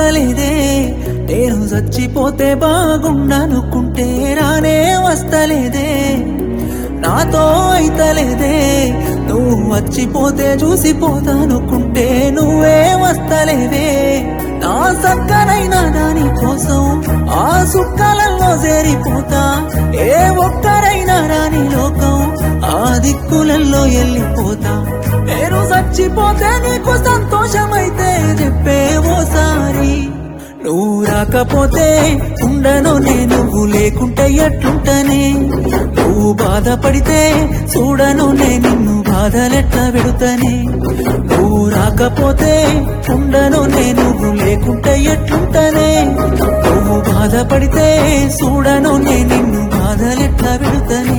వస్తలేదే నేను చచ్చిపోతే బాగుండనుకుంటే రానే వస్తలేదే నాతో అయితలేదే నువ్వు వచ్చిపోతే చూసిపోతానుకుంటే నువ్వే వస్తలేవే నా సక్కనైనా దాని కోసం ఆ సుక్కలలో చేరిపోతా ఏ ఒక్కరైనా రాని లోకం ఆ దిక్కులలో వెళ్ళిపోతా నేను చచ్చిపోతే నీకు సంతోషమైతే చెప్పే ఓసారి నువ్వు రాకపోతే ఉండను నేను నువ్వు లేకుంటే ఎట్లుంటనే నువ్వు బాధపడితే చూడను నే నిన్ను బాధలెట్లా పెడుతనే నువ్వు రాకపోతే ఉండను నే నువ్వు లేకుంటే ఎట్లుంటనే నువ్వు బాధపడితే చూడను నే నిన్ను బాధలెట్లా పెడుతనే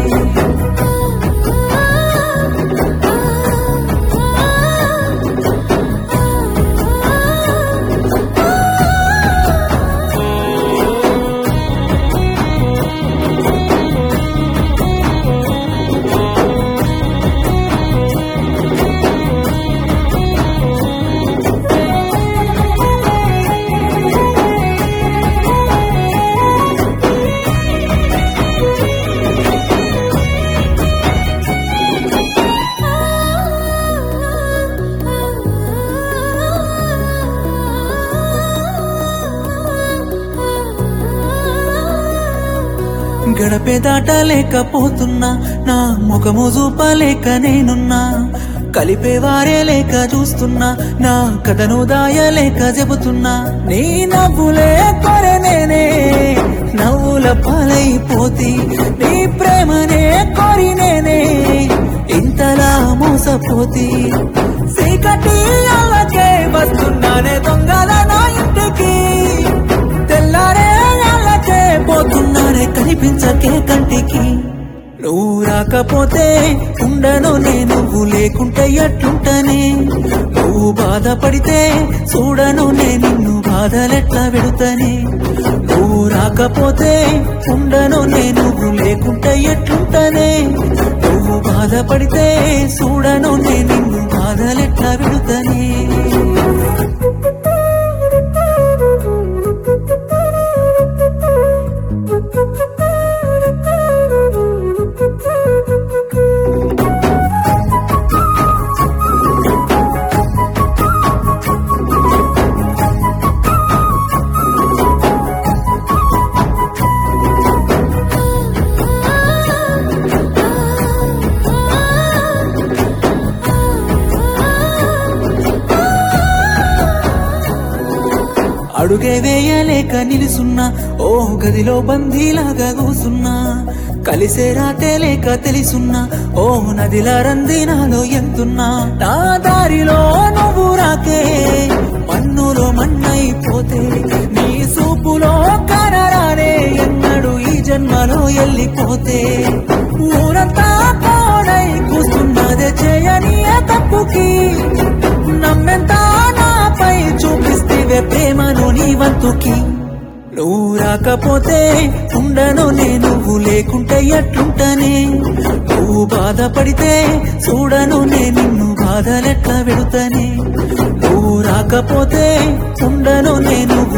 గడపే దాటలేకపోతున్నా నా ముఖము చూపలేక నేనున్నా కలిపేవారే లేక చూస్తున్నా నా కథను దాయలేక చెబుతున్నా నీ నవ్వులే కొరె నేనే నవ్వుల పాలైపోతి నీ ప్రేమనే కోరి నేనే ఇంతలా మోసపోతి సీకటి అల్లకే వస్తున్నానే దొంగల నా ఇంటికి తెల్లారే అల్లకే పోతున్నానే కనిపించకే కంటికి నువ్వు రాకపోతే ఉండను నే నువ్వు లేకుంటే ఎట్లుంటనే నువ్వు బాధపడితే చూడను నే నిన్ను బాధలెట్లా పెడుతనే నువ్వు రాకపోతే ఉండను నే నువ్వు లేకుంటే ఎట్లుంటనే నువ్వు బాధపడితే చూడను నే నిన్ను బాధలెట్లా పెడుతనే అడుగే వేయలేక నిలుసున్నా ఓ గదిలో బందీలాగా కూసున్నా కలిసే రాటే లేక తెలుసున్నా ఓ నదిలా రంది నాలో ఎంతున్నా నా దారిలో నువ్వు రాకే మన్నులో మన్నైపోతే నీ సూపులో కనరానే ఎన్నడు ఈ జన్మలో వెళ్ళిపోతే ఊరంతా కోడై కూస్తున్నదే చేయని ఆ తప్పుకి నమ్మెంత నాపై చూపిస్తేవే ప్రేమను నీ వంతుకి నువ్వు రాకపోతే ఉండను నే నువ్వు లేకుంటే ఎట్లుంటనే నువ్వు బాధపడితే చూడను నే నిన్ను బాధలెట్లా పెడుతనే నువ్వు రాకపోతే ఉండను నే నువ్వు